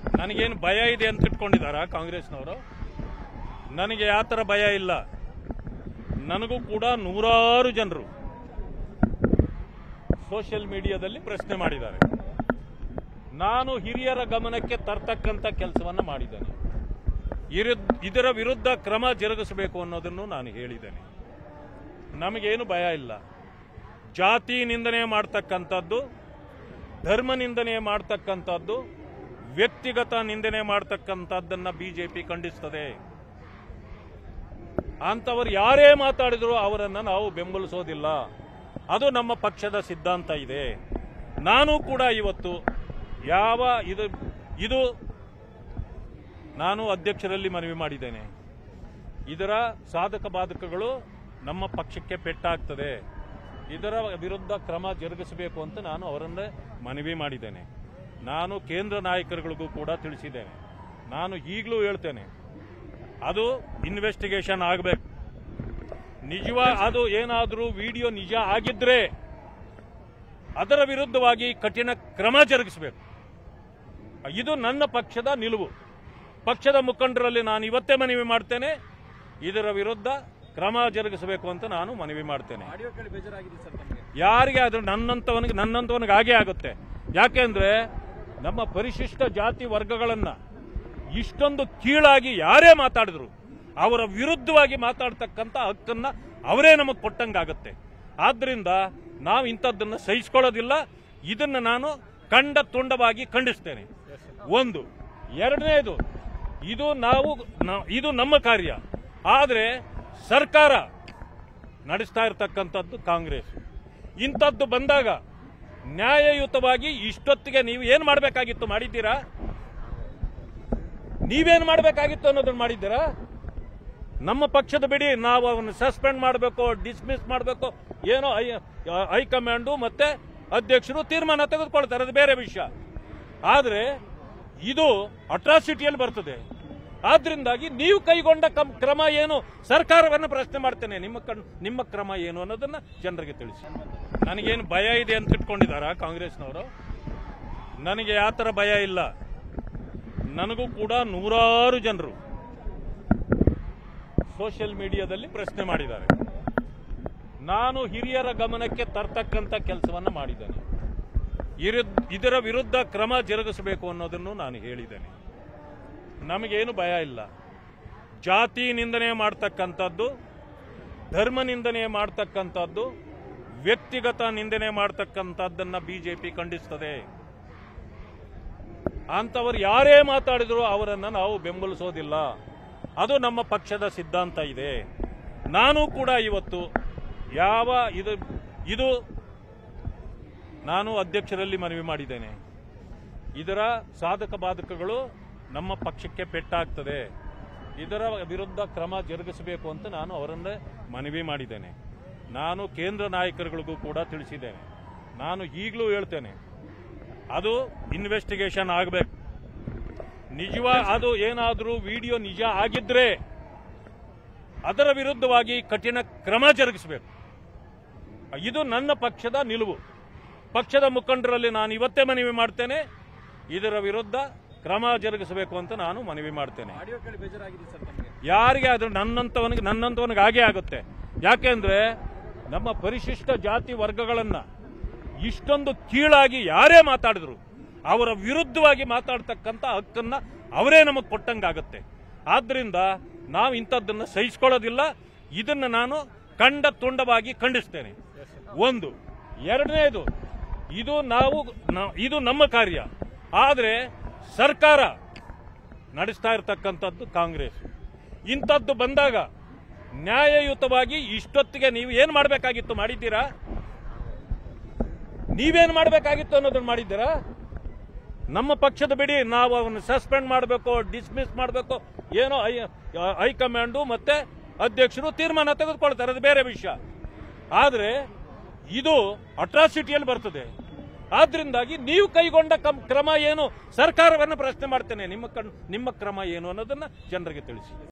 ನನಗೇನು ಭಯ ಇದೆ ಅಂತ ಇಟ್ಕೊಂಡಿದ್ದಾರ ಕಾಂಗ್ರೆಸ್ನವರು ನನಗೆ ಯಾವ ಥರ ಭಯ ಇಲ್ಲ ನನಗೂ ಕೂಡ ನೂರಾರು ಜನರು ಸೋಷಿಯಲ್ ಮೀಡಿಯಾದಲ್ಲಿ ಪ್ರಶ್ನೆ ಮಾಡಿದ್ದಾರೆ ನಾನು ಹಿರಿಯರ ಗಮನಕ್ಕೆ ತರ್ತಕ್ಕಂಥ ಕೆಲಸವನ್ನು ಮಾಡಿದ್ದೇನೆ ಇರು- ಇದರ ವಿರುದ್ಧ ಕ್ರಮ ಜರುಗಿಸಬೇಕು ಅನ್ನೋದನ್ನು ನಾನು ಹೇಳಿದ್ದೇನೆ ನಮಗೇನು ಭಯ ಇಲ್ಲ ಜಾತಿ ನಿಂದನೆ ಮಾಡ್ತಕ್ಕಂಥದ್ದು ಧರ್ಮ ನಿಂದನೆ ಮಾಡ್ತಕ್ಕಂಥದ್ದು ವ್ಯಕ್ತಿಗತ ನಿಂದನೆ ಮಾಡ್ತಕ್ಕಂಥದ್ದನ್ನ ಬಿಜೆಪಿ ಖಂಡಿಸ್ತದೆ ಅಂಥವ್ರು ಯಾರೇ ಮಾತಾಡಿದ್ರು ಅವರನ್ನ ನಾವು ಬೆಂಬಲಿಸೋದಿಲ್ಲ ಅದು ನಮ್ಮ ಪಕ್ಷದ ಸಿದ್ಧಾಂತ ಇದೆ ನಾನು ಕೂಡ ಇವತ್ತು ಯಾವ ಇದು ಇದು ನಾನು ಅಧ್ಯಕ್ಷರಲ್ಲಿ ಮನವಿ ಮಾಡಿದ್ದೇನೆ ಇದರ ಸಾಧಕ ಬಾಧಕಗಳು ನಮ್ಮ ಪಕ್ಷಕ್ಕೆ ಪೆಟ್ಟಾಗ್ತದೆ ಇದರ ವಿರುದ್ಧ ಕ್ರಮ ಜರುಗಿಸಬೇಕು ಅಂತ ನಾನು ಅವರನ್ನೇ ಮನವಿ ಮಾಡಿದ್ದೇನೆ ನಾನು ಕೇಂದ್ರ ನಾಯಕರುಗಳಿಗೂ ಕೂಡ ತಿಳಿಸಿದ್ದೇನೆ ನಾನು ಈಗಲೂ ಹೇಳ್ತೇನೆ ಅದು ಇನ್ವೆಸ್ಟಿಗೇಷನ್ ಆಗಬೇಕು ನಿಜವಾ ಅದು ಏನಾದರೂ ವಿಡಿಯೋ ನಿಜ ಆಗಿದ್ರೆ ಅದರ ವಿರುದ್ಧವಾಗಿ ಕಠಿಣ ಕ್ರಮ ಜರುಗಿಸಬೇಕು ಇದು ನನ್ನ ಪಕ್ಷದ ನಿಲುವು ಪಕ್ಷದ ಮುಖಂಡರಲ್ಲಿ ನಾನು ಇವತ್ತೇ ಮನವಿ ಮಾಡ್ತೇನೆ ಇದರ ವಿರುದ್ಧ ಕ್ರಮ ಜರುಗಿಸಬೇಕು ಅಂತ ನಾನು ಮನವಿ ಮಾಡ್ತೇನೆ ಆಡಿಯೋ ಕೇಳಿ ಬೇಜಾರಾಗಿದೆ ಸರ್ ತಮಗೆ ಯಾರಿಗೆ ಆದ್ರೂ ನನ್ನಂತವನಿಗೆ ನನ್ನಂತವನಿಗೆ ಹಾಗೆ ಆಗುತ್ತೆ ಯಾಕೆಂದ್ರೆ ನಮ್ಮ ಪರಿಶಿಷ್ಟ ಜಾತಿ ವರ್ಗಗಳನ್ನ ಇಷ್ಟೊಂದು ಕೀಳಾಗಿ ಯಾರೇ ಮಾತಾಡಿದ್ರು ಅವರ ವಿರುದ್ಧವಾಗಿ ಮಾತಾಡ್ತಕ್ಕಂಥ ಹಕ್ಕನ್ನ ಅವರೇ ನಮಗೆ ಕೊಟ್ಟಂಗಾಗತ್ತೆ ಆದ್ರಿಂದ ನಾವು ಇಂಥದ್ದನ್ನ ಸಹಿಸ್ಕೊಳ್ಳೋದಿಲ್ಲ ಇದನ್ನ ನಾನು ಕಂಡ ತುಂಡವಾಗಿ ಖಂಡಿಸ್ತೇನೆ ಒಂದು ಎರಡನೇದು ಇದು ನಾವು ನ- ಇದು ನಮ್ಮ ಕಾರ್ಯ ಆದರೆ ಸರ್ಕಾರ ನಡೆಸ್ತಾ ಇರತಕ್ಕಂಥದ್ದು ಕಾಂಗ್ರೆಸ್ ಇಂಥದ್ದು ಬಂದಾಗ ನ್ಯಾಯಯುತವಾಗಿ ಇಷ್ಟೊತ್ತಿಗೆ ನೀವು ಏನು ಮಾಡಬೇಕಾಗಿತ್ತು ಮಾಡಿದ್ದೀರಾ ನೀವೇನು ಮಾಡಬೇಕಾಗಿತ್ತು ಅನ್ನೋದನ್ನ ಮಾಡಿದ್ದೀರಾ ನಮ್ಮ ಪಕ್ಷದ ಬಿಡಿ ನಾವು ಅವನ್ನ ಸಸ್ಪೆಂಡ್ ಮಾಡಬೇಕು ಡಿಸ್ಮಿಸ್ ಮಾಡಬೇಕು ಏನೋ ಹೈ ಹೈಕಮಾಂಡು ಮತ್ತೆ ಅಧ್ಯಕ್ಷರು ತೀರ್ಮಾನ ತೆಗೆದುಕೊಳ್ತಾರೆ ಅದು ಬೇರೆ ವಿಷಯ ಆದರೆ ಇದು ಅಟ್ರಾಸಿಟಿಯಲ್ಲಿ ಬರ್ತದೆ ಆದ್ರಿಂದಾಗಿ ನೀವು ಕೈಗೊಂಡ ಕಮ್- ಕ್ರಮ ಏನು ಸರ್ಕಾರವನ್ನು ಪ್ರಶ್ನೆ ಮಾಡ್ತೇನೆ ನಿಮ್ಮ ಕಣ್ ನಿಮ್ಮ ಕ್ರಮ ಏನು ಅನ್ನೋದನ್ನ ಜನರಿಗೆ ತಿಳಿಸಿ ನನಗೇನು ಭಯ ಇದೆ ಅಂತ ಇಟ್ಕೊಂಡಿದ್ದಾರ ಕಾಂಗ್ರೆಸ್ನವರು ನನಗೆ ಯಾವ ಥರ ಭಯ ಇಲ್ಲ ನನಗೂ ಕೂಡ ನೂರಾರು ಜನರು ಸೋಷಿಯಲ್ ಮೀಡಿಯಾದಲ್ಲಿ ಪ್ರಶ್ನೆ ಮಾಡಿದ್ದಾರೆ ನಾನು ಹಿರಿಯರ ಗಮನಕ್ಕೆ ತರ್ತಕ್ಕಂಥ ಕೆಲಸವನ್ನು ಮಾಡಿದ್ದೇನೆ ಇರು- ಇದರ ವಿರುದ್ಧ ಕ್ರಮ ಜರುಗಿಸಬೇಕು ಅನ್ನೋದನ್ನು ನಾನು ಹೇಳಿದ್ದೇನೆ ನಮಗೇನು ಭಯ ಇಲ್ಲ ಜಾತಿ ನಿಂದನೆ ಮಾಡ್ತಕ್ಕಂಥದ್ದು ಧರ್ಮ ನಿಂದನೆ ಮಾಡ್ತಕ್ಕಂಥದ್ದು ವ್ಯಕ್ತಿಗತ ನಿಂದನೆ ಮಾಡ್ತಕ್ಕಂಥದ್ದನ್ನ ಬಿಜೆಪಿ ಖಂಡಿಸ್ತದೆ ಅಂಥವ್ರು ಯಾರೇ ಮಾತಾಡಿದ್ರು ಅವರನ್ನ ನಾವು ಬೆಂಬಲಿಸೋದಿಲ್ಲ ಅದು ನಮ್ಮ ಪಕ್ಷದ ಸಿದ್ಧಾಂತ ಇದೆ ನಾನು ಕೂಡ ಇವತ್ತು ಯಾವ ಇದು ಇದು ನಾನು ಅಧ್ಯಕ್ಷರಲ್ಲಿ ಮನವಿ ಮಾಡಿದ್ದೇನೆ ಇದರ ಸಾಧಕ ಬಾಧಕಗಳು ನಮ್ಮ ಪಕ್ಷಕ್ಕೆ ಪೆಟ್ಟಾಗ್ತದೆ ಇದರ ವಿರುದ್ಧ ಕ್ರಮ ಜರುಗಿಸಬೇಕು ಅಂತ ನಾನು ಅವರನ್ನೇ ಮನವಿ ಮಾಡಿದ್ದೇನೆ ನಾನು ಕೇಂದ್ರ ನಾಯಕರುಗಳಿಗೂ ಕೂಡ ತಿಳಿಸಿದ್ದೇನೆ ನಾನು ಈಗಲೂ ಹೇಳ್ತೇನೆ ಅದು ಇನ್ವೆಸ್ಟಿಗೇಷನ್ ಆಗಬೇಕು ನಿಜವಾ ಅದು ಏನಾದರೂ ವಿಡಿಯೋ ನಿಜ ಆಗಿದ್ರೆ ಅದರ ವಿರುದ್ಧವಾಗಿ ಕಠಿಣ ಕ್ರಮ ಜರುಗಿಸಬೇಕು ಇದು ನನ್ನ ಪಕ್ಷದ ನಿಲುವು ಪಕ್ಷದ ಮುಖಂಡರಲ್ಲಿ ನಾನು ಇವತ್ತೇ ಮನವಿ ಮಾಡ್ತೇನೆ ಇದರ ವಿರುದ್ಧ ಕ್ರಮ ಜರುಗಿಸಬೇಕು ಅಂತ ನಾನು ಮನವಿ ಮಾಡ್ತೇನೆ ಆಡಿಯೋ ಕೇಳಿ ಬೇಜಾರಾಗಿದೆ ಸರ್ ತಮಗೆ ಯಾರಿಗೆ ಆದ್ರೂ ನನ್ನಂತವನಿಗೆ ನನ್ನಂತವನಿಗೆ ಹಾಗೆ ಆಗುತ್ತೆ ಯಾಕೆಂದ್ರೆ ನಮ್ಮ ಪರಿಶಿಷ್ಟ ಜಾತಿ ವರ್ಗಗಳನ್ನ ಇಷ್ಟೊಂದು ಕೀಳಾಗಿ ಯಾರೇ ಮಾತಾಡಿದ್ರು ಅವರ ವಿರುದ್ಧವಾಗಿ ಮಾತಾಡ್ತಕ್ಕಂಥ ಹಕ್ಕನ್ನ ಅವರೇ ನಮಗೆ ಕೊಟ್ಟಂಗಾಗತ್ತೆ ಆದ್ರಿಂದ ನಾವು ಇಂಥದ್ದನ್ನ ಸಹಿಸ್ಕೊಳ್ಳೋದಿಲ್ಲ ಇದನ್ನ ನಾನು ಕಂಡ ತುಂಡವಾಗಿ ಖಂಡಿಸ್ತೇನೆ ಒಂದು ಎರಡನೇದು ಇದು ನಾವು ನ- ಇದು ನಮ್ಮ ಕಾರ್ಯ ಆದರೆ ಸರ್ಕಾರ ನಡೆಸ್ತಾ ಇರತಕ್ಕಂಥದ್ದು ಕಾಂಗ್ರೆಸ್ ಇಂಥದ್ದು ಬಂದಾಗ ನ್ಯಾಯಯುತವಾಗಿ ಇಷ್ಟೊತ್ತಿಗೆ ನೀವು ಏನು ಮಾಡಬೇಕಾಗಿತ್ತು ಮಾಡಿದ್ದೀರಾ ನೀವೇನು ಮಾಡಬೇಕಾಗಿತ್ತು ಅನ್ನೋದನ್ನ ಮಾಡಿದ್ದೀರಾ ನಮ್ಮ ಪಕ್ಷದ ಬಿಡಿ ನಾವು ಅವನ್ನ ಸಸ್ಪೆಂಡ್ ಮಾಡಬೇಕು ಡಿಸ್ಮಿಸ್ ಮಾಡಬೇಕು ಏನೋ ಹೈ ಹೈಕಮಾಂಡು ಮತ್ತೆ ಅಧ್ಯಕ್ಷರು ತೀರ್ಮಾನ ತೆಗೆದುಕೊಳ್ತಾರೆ ಅದು ಬೇರೆ ವಿಷಯ ಆದರೆ ಇದು ಅಟ್ರಾಸಿಟಿಯಲ್ಲಿ ಬರ್ತದೆ ಆದ್ರಿಂದಾಗಿ ನೀವು ಕೈಗೊಂಡ ಕಮ್- ಕ್ರಮ ಏನು ಸರ್ಕಾರವನ್ನು ಪ್ರಶ್ನೆ ಮಾಡ್ತೇನೆ ನಿಮ್ಮ ಕಣ್ ನಿಮ್ಮ ಕ್ರಮ ಏನು ಅನ್ನೋದನ್ನ ಜನರಿಗೆ ತಿಳಿಸಿ